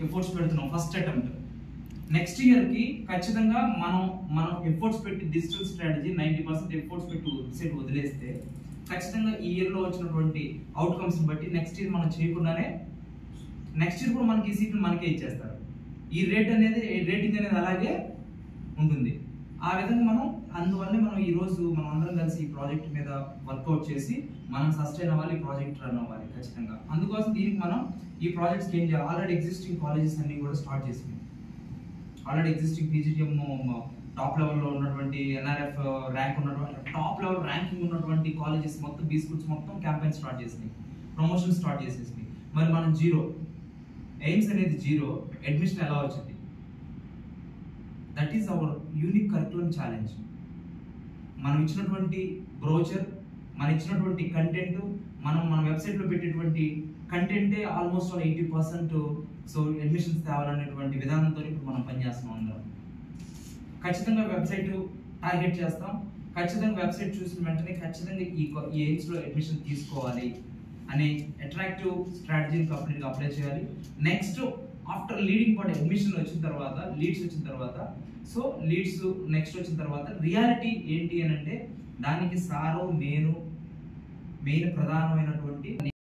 efforts పెడుతున్నాం first attempt next year కి ఖచ్చితంగా మనం మనం ఎఫర్ట్స్ పెట్టి digital strategy ninety percent efforts పెట్టి సెట్ వదిలేస్తే ఖచ్చితంగా ఈ ఇయర్ లో వచ్చినటువంటి అవుట్కమ్స్ బట్టి నెక్స్ట్ ఇయర్ మనం చేయకుండానే నెక్స్ట్ ఇయర్ కూడా మనకి ఈ సీట్లు మనకే ఇచ్చేస్తారు ఈ రేట్ అనేది రేటింగ్ అనేది అలాగే ఉంటుంది ఆ విధంగా మనం అందువల్లే మనం ఈ రోజు మనం అందరం కలిసి ఈ ప్రాజెక్ట్ మీద వర్కౌట్ చేసి మనం సస్టైన్ అవ్వాలి ఈ ప్రాజెక్ట్ రన్ అవ్వాలి ఖచ్చితంగా అందుకోసం దీనికి మనం ఈ ప్రాజెక్ట్స్ ఏం చేయాలి ఆల్రెడీ ఎగ్జిస్టింగ్ కాలేజెస్ అన్ని కూడా స్టార్ట్ చేసింది ఆల్రెడీ ఎగ్జిస్టింగ్ పీజీటీఎం టాప్ లెవెల్లో ఉన్నటువంటి ఎన్ఆర్ఎఫ్ ర్యాంక్ ఉన్నటువంటి టాప్ లెవెల్ ర్యాంకింగ్ ఉన్నటువంటి కాలేజెస్ మొత్తం బీ స్కూల్స్ మొత్తం క్యాంపెయిన్ స్టార్ట్ చేసినాయి ప్రమోషన్ స్టార్ట్ చేసేసినాయి మరి మనం జీరో ఎయిమ్స్ అనేది జీరో అడ్మిషన్ ఎలా వచ్చింది that is our unique curriculum challenge మనం ఇచ్చినటువంటి బ్రోచర్ మనం ఇచ్చినటువంటి కంటెంట్ మనం మన వెబ్సైట్లో పెట్టేటువంటి కంటెంటే almost eighty percent so admissions తేవాలనేటువంటి విధానంతో ఇప్పుడు మనం పనిచేస్తున్నాం అందరం ఖచ్చితంగా వెబ్సైట్ టార్గెట్ చేస్తాం ఖచ్చితంగా వెబ్సైట్ చూసిన వెంటనే ఖచ్చితంగా ఈ కొ- ఈ ఎయిమ్స్లో అడ్మిషన్ తీసుకోవాలి అనే అట్రాక్టివ్ స్ట్రాటజీని కంప్లీట్గా అప్లై చేయాలి next after leading part admission వచ్చిన తర్వాత లీడ్స్ వచ్చిన తర్వాత సో లీడ్స్ నెక్స్ట్ వచ్చిన తర్వాత రియాలిటీ ఏంటి అని అంటే దానికి సారో నేను మెయిన్ ప్రధానమైనటువంటి